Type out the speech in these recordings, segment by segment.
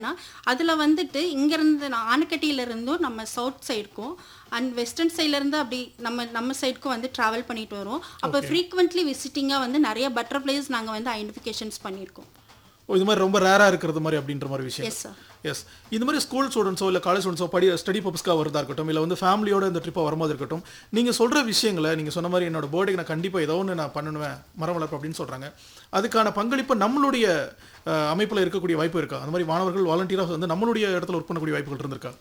அதில் வந்துட்டு இங்கேருந்து நான் ஆனைக்கட்டியிலேருந்தும் நம்ம சவுத் சைடுக்கும் அண்ட் வெஸ்டர்ன் சைட்லேருந்து அப்படி நம்ம நம்ம சைடுக்கும் வந்து ட்ராவல் பண்ணிட்டு வரோம் அப்போ ஃப்ரீக்வெண்ட்லி விசிட்டிங்காக வந்து நிறைய பட்டர்ஃப்ளைஸ் நாங்கள் வந்து ஐடென்டிஃபிகேஷன்ஸ் பண்ணியிருக்கோம் ஓ இது மாதிரி ரொம்ப ரேராக இருக்கிறது மாதிரி அப்படின்ற மாதிரி விஷயம் எஸ் சார் எஸ் இந்த மாதிரி ஸ்கூல் ஸ்டூடெண்ட்ஸோ இல்லை காலேஜ் ஸ்டூடெண்ட்ஸோ படி ஸ்டடி பர்பஸ்க்காக வரதா இருக்கட்டும் இல்லை வந்து ஃபேமிலியோட இந்த ட்ரிப்பாக வரும்போது இருக்கட்டும் நீங்கள் சொல்கிற விஷயங்களை நீங்கள் சொன்ன மாதிரி என்னோட பர்த்டேக்கு நான் கண்டிப்பாக ஏதோ ஒன்று நான் பண்ணுவேன் மரம் வளர்ப்பு அப்படின்னு சொல்கிறாங்க அதுக்கான பங்களிப்பு நம்மளுடைய அமைப்பில் இருக்கக்கூடிய வாய்ப்பு இருக்கா அந்த மாதிரி மாணவர்கள் வாலண்டியராக வந்து நம்மளுடைய இடத்துல ஒர்க் பண்ணக்கூடிய வாய்ப்புகள் இருந்திருக்கா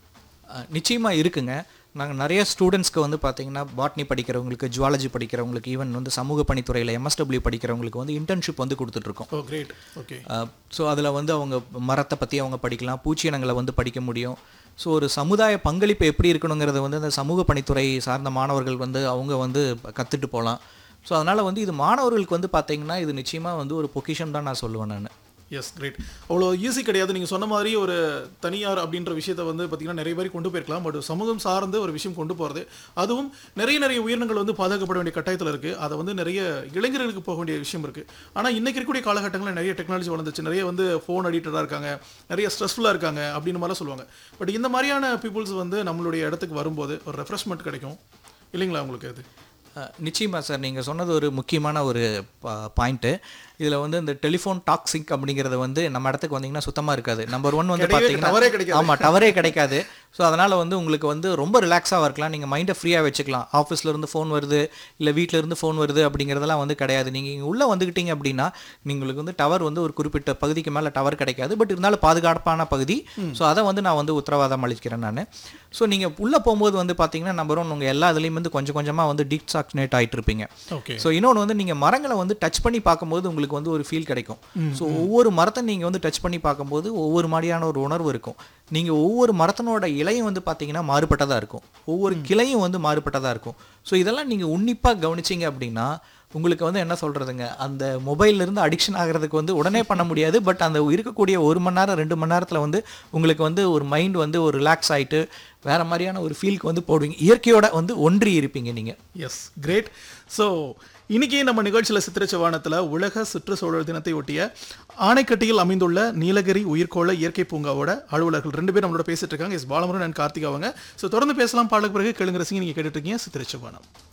அஹ் நிச்சயமா இருக்குங்க நாங்கள் நிறைய ஸ்டூடெண்ட்ஸ்க்கு வந்து பார்த்தீங்கன்னா பாட்னி படிக்கிறவங்களுக்கு ஜுவாலஜி படிக்கிறவங்களுக்கு ஈவன் வந்து சமூக பணித்துறையில் எம்எஸ்டபிள்யூ படிக்கிறவங்களுக்கு வந்து இன்டர்ன்ஷிப் வந்து கொடுத்துட்ருக்கோம் ஓ கிரேட் ஓகே ஸோ அதில் வந்து அவங்க மரத்தை பற்றி அவங்க படிக்கலாம் பூச்சியினங்களை வந்து படிக்க முடியும் ஸோ ஒரு சமுதாய பங்களிப்பு எப்படி இருக்கணுங்கிறத வந்து அந்த சமூக பணித்துறை சார்ந்த மாணவர்கள் வந்து அவங்க வந்து கற்றுட்டு போகலாம் ஸோ அதனால் வந்து இது மாணவர்களுக்கு வந்து பார்த்தீங்கன்னா இது நிச்சயமாக வந்து ஒரு பொக்கிஷன் தான் நான் சொல்லுவேன் நான் எஸ் கிரேட் அவ்வளோ ஈஸி கிடையாது நீங்கள் சொன்ன மாதிரி ஒரு தனியார் அப்படின்ற விஷயத்தை வந்து பார்த்தீங்கன்னா நிறைய பேர் கொண்டு போயிருக்கலாம் பட் சமூகம் சார்ந்து ஒரு விஷயம் கொண்டு போகிறது அதுவும் நிறைய நிறைய உயிரினங்கள் வந்து பாதுகாக்கப்பட வேண்டிய கட்டாயத்தில் இருக்குது அதை வந்து நிறைய இளைஞர்களுக்கு போக வேண்டிய விஷயம் இருக்குது ஆனால் இன்னைக்கு இருக்கக்கூடிய காலகட்டங்களில் நிறைய டெக்னாலஜி வளர்ந்துச்சு நிறைய வந்து ஃபோன் அடிக்டடாக இருக்காங்க நிறைய ஸ்ட்ரெஸ்ஃபுல்லாக இருக்காங்க அப்படின்னு மாதிரிலாம் சொல்லுவாங்க பட் இந்த மாதிரியான பீப்புள்ஸ் வந்து நம்மளுடைய இடத்துக்கு வரும்போது ஒரு ரெஃப்ரெஷ்மெண்ட் கிடைக்கும் இல்லைங்களா உங்களுக்கு அது அஹ் நிச்சயமா சார் நீங்கள் சொன்னது ஒரு முக்கியமான ஒரு பாயிண்ட்டு இதில் வந்து இந்த டெலிஃபோன் டாக்ஸிக் அப்படிங்கிறது வந்து நம்ம இடத்துக்கு வந்தீங்கன்னா சுத்தமாக இருக்காது நம்பர் ஒன் வந்து கிடையவே பார்த்தீங்கன்னா டவரே கிடைக்காது. ஆமாம் டவரே கிடைக்காது ஸோ அதனால் வந்து உங்களுக்கு வந்து ரொம்ப ரிலாக்ஸாக இருக்கலாம் நீங்கள் மைண்டை ஃப்ரீயாக வச்சுக்கலாம் ஆஃபீஸ்ல இருந்து ஃபோன் வருது இல்லை வீட்டில் இருந்து ஃபோன் வருது அப்படிங்கிறதெல்லாம் வந்து கிடையாது நீங்கள் இங்கே உள்ளே வந்துக்கிட்டீங்க அப்படின்னா உங்களுக்கு வந்து டவர் வந்து ஒரு குறிப்பிட்ட பகுதிக்கு மேலே டவர் கிடைக்காது பட் இருந்தாலும் பாதுகாப்பான பகுதி ஸோ அதை வந்து நான் வந்து உத்தரவாதம் அளிக்கிறேன் நான் ஸோ நீங்கள் உள்ளே போகும்போது வந்து பார்த்தீங்கன்னா நம்பர் ஒன் உங்கள் எல்லா இதுலேயும் வந்து கொஞ்சம் கொஞ்சமாக வந்து டிசாக்சினேட் ஆகிட்டு இருப்பீங்க ஓகே ஸோ இன்னொன்று வந்து நீங்கள் மரங்களை வந்து டச் பண்ணி பார்க்கும்போது உங்களுக்கு வந்து ஒரு ஃபீல் கிடைக்கும் ஸோ ஒவ்வொரு மரத்தை நீங்கள் வந்து டச் பண்ணி பார்க்கும்போது ஒவ்வொரு மாதிரியான ஒரு உணர்வு இருக்கும் நீங்கள் ஒவ்வொரு மரத்தினோட இலையும் வந்து பார்த்தீங்கன்னா மாறுபட்டதாக இருக்கும் ஒவ்வொரு கிளையும் வந்து மாறுபட்டதாக இருக்கும் ஸோ இதெல்லாம் நீங்கள் உன்னிப்பாக கவனிச்சிங்க அப்படின்னா உங்களுக்கு வந்து என்ன சொல்கிறதுங்க அந்த மொபைல்ல இருந்து அடிக்ஷன் ஆகிறதுக்கு வந்து உடனே பண்ண முடியாது பட் அந்த இருக்கக்கூடிய ஒரு மணி நேரம் ரெண்டு மணி நேரத்தில் வந்து உங்களுக்கு வந்து ஒரு மைண்ட் வந்து ஒரு ரிலாக்ஸ் ஆகிட்டு வேற மாதிரியான ஒரு ஃபீலுக்கு வந்து போடுவீங்க இயற்கையோட வந்து ஒன்றி இருப்பீங்க நீங்கள் எஸ் கிரேட் ஸோ இன்னைக்கு நம்ம நிகழ்ச்சியில் சித்திரச்சவானத்தில் உலக சுற்றுச்சூழல் தினத்தை ஒட்டிய ஆணைக்கட்டியில் அமைந்துள்ள நீலகிரி உயிர்கோள இயற்கை பூங்காவோட அலுவலர்கள் ரெண்டு பேரும் நம்மளோட பேசிட்டு இருக்காங்க எஸ் பாலமுருகன் அண்ட் கார்த்திக் அவங்க ஸோ தொடர்ந்து பேசலாம் பாடலுக்கு பிறகு கேளுங்க ரசிங்க நீங்கள் கேட்டுட்டு இருக்கீங்க சித்திரச்சவானம்